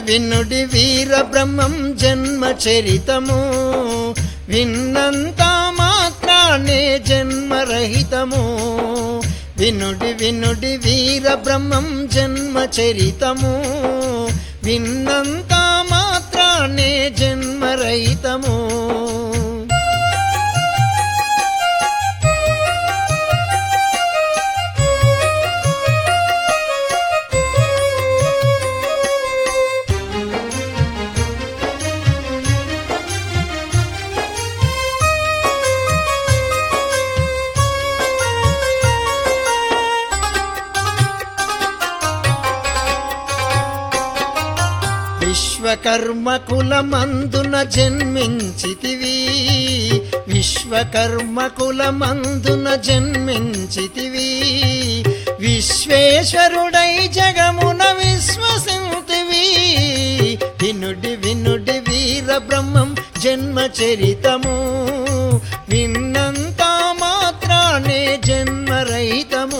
వినుడి వీర బ్రహ్మం జన్మ చరితము విన్నంత మాత్రానే జన్మరహితము వినుడి వినుడి వీర బ్రహ్మం జన్మ చరితము విన్నంత మాత్రానే జన్మరహితము విశ్వకర్మ కులమందున జన్మించితివి విశ్వకర్మ కులమందున జన్మించితివి విశ్వేశ్వరుడై జగమున విశ్వసింతివి వినుడి వినుడి వీర బ్రహ్మం జన్మ చరితము విన్నంత మాత్రానే జన్మరహితము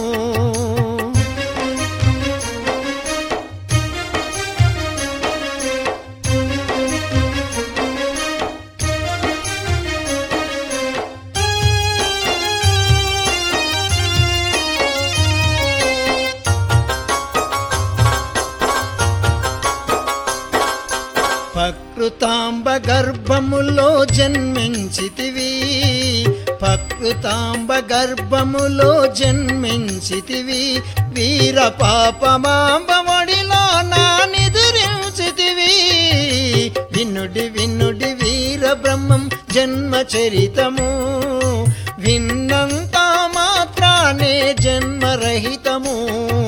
ప్రకృతాంబ గర్భములో జన్మించితివి ప్రకృతాంబ గర్భములో జన్మించితివి వీర పాపమాంబ ఒడిలో నా నిదురించితివి వినుడి వినుడి వీర బ్రహ్మం జన్మ చరితము విన్నంత మాత్రానే జన్మరహితము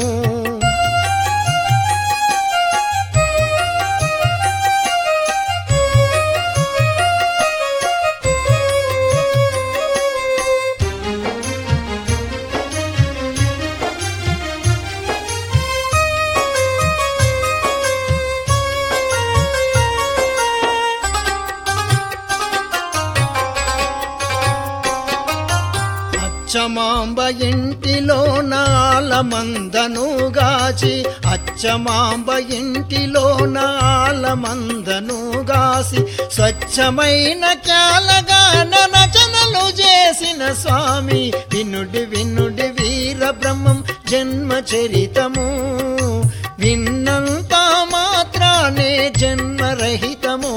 అచ్చమాంబ ఇంటిలో నాలమందను గాచి అచ్చమాంబ ఇంటిలో నాలమందను గాసి స్వచ్ఛమైన క్యాలగాన రచనలు చేసిన స్వామి వినుడి వినుడి వీర బ్రహ్మం జన్మ చరితము విన్నంత మాత్రానే జన్మరహితము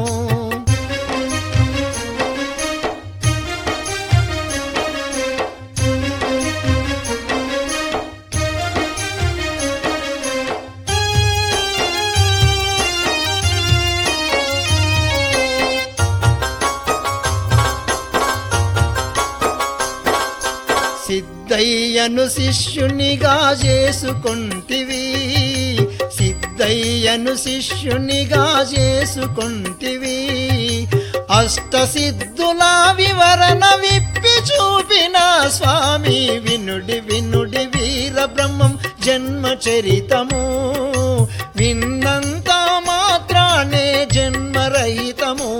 సిద్ధయ్యను శిష్యునిగా చేసుకుంటివి సిద్ధయ్యను శిష్యునిగా చేసుకుంటివి అష్ట సిద్ధుల వివరణ విప్పి చూపిన స్వామి వినుడి వినుడి వీర బ్రహ్మం జన్మ చరితము విన్నంత మాత్రానే జన్మరహితము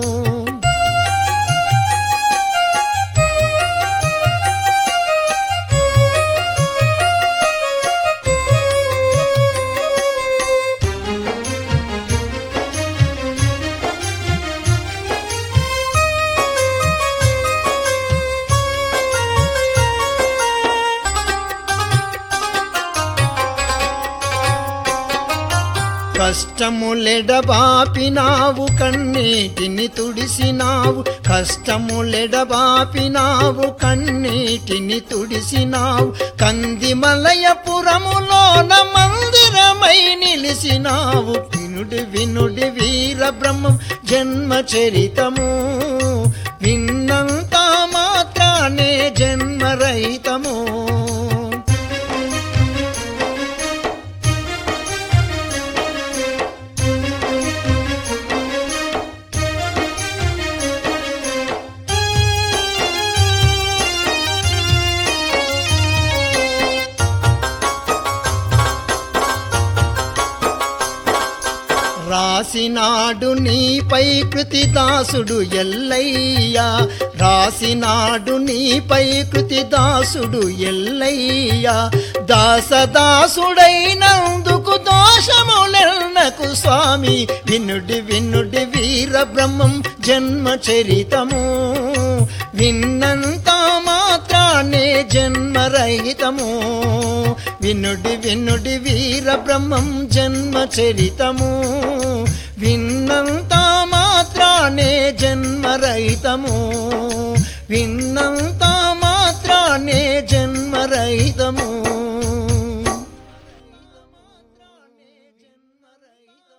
కష్టములెడబాపినావు కన్నీటిని తుడిసినావు కష్టములెడబాపినావు కన్నీటిని తుడిసినావు కందిమలయపురములోన మందిరమై నిలిసినావు వినుడి వినుడి వీర బ్రహ్మం జన్మ చరితము విన్నంత మాత్రానే జన్మరహితము రాసినాడు నీపై కృతిదాసుడు ఎల్లయ్యా రాసినాడు నీపై కృతిదాసుడు ఎల్లయ్యా దాసదాసుడైనందుకు దోషములెన్నకు స్వామి వినుడి వినుడి వీర బ్రహ్మం జన్మ చరితము విన్నంత మాత్రానే జన్మరహితము వినుడి వినుడి వీర బ్రహ్మం జన్మ చరితము విన్నంత